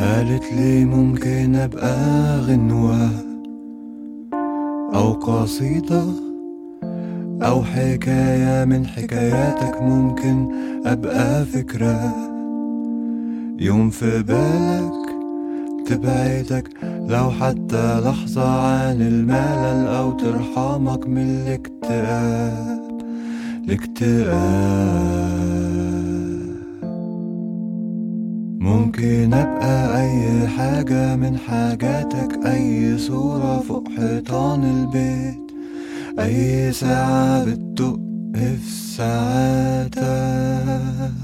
قالت لي ممكن أبقى غنوة أو قصيدة أو حكاية من حكاياتك ممكن أبقى فكرة يوم في بالك تبعدك لو حتى لحظة عن الملل أو ترحمك من الاكتئاب الاكتئاب ممكن أبقى أي حاجة من حاجاتك أي صورة فوق حيطان البيت أي ساعة بتدق في ساعاتك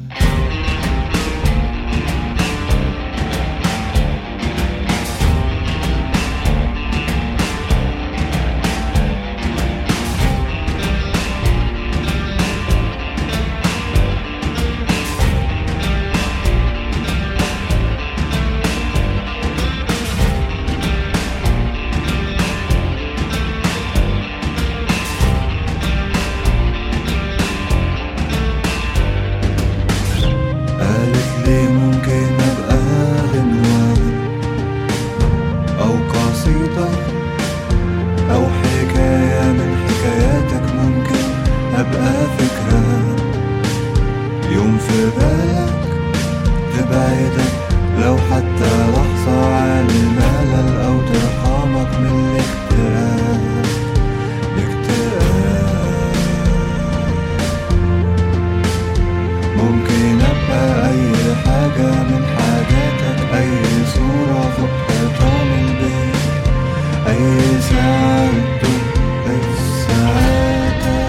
قالت لي ممكن أبقى غنوة أو قصيدة أو حكاية من حكاياتك ممكن أبقى فكرة يوم في بالك تبعدك لو حتى لحظة عن الملل أو ترحمك من الاكتئاب الاكتئاب ممكن أبقى أي حاجة من حاجاتك أي صورة فوق حيطان البيت أي ساعة بتدق في ساعاتك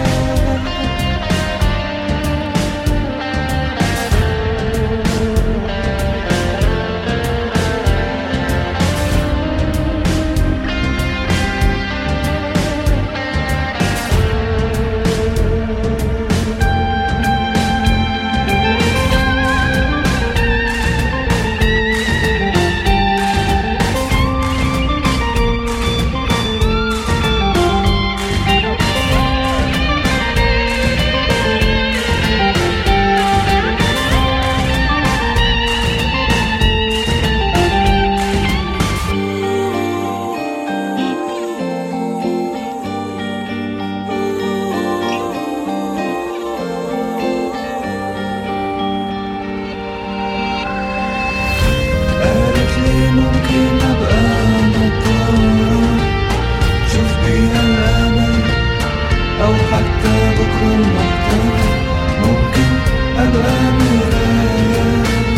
قالت لي ممكن أبقى نضارة شوف بيها الأمل أو حتى بكرة المحتمل ممكن أبقى مراية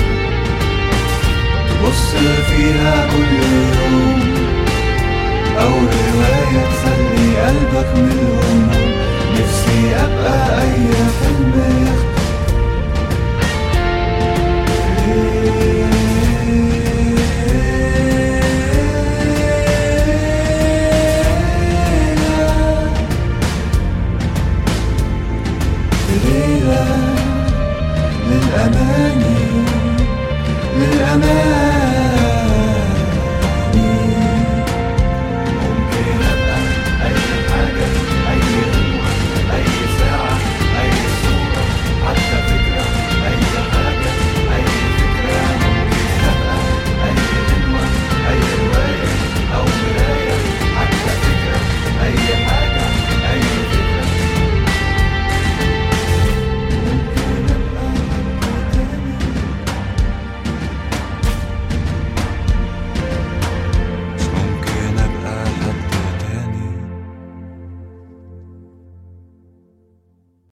تبص فيها كل يوم أو رواية تخلي قلبك من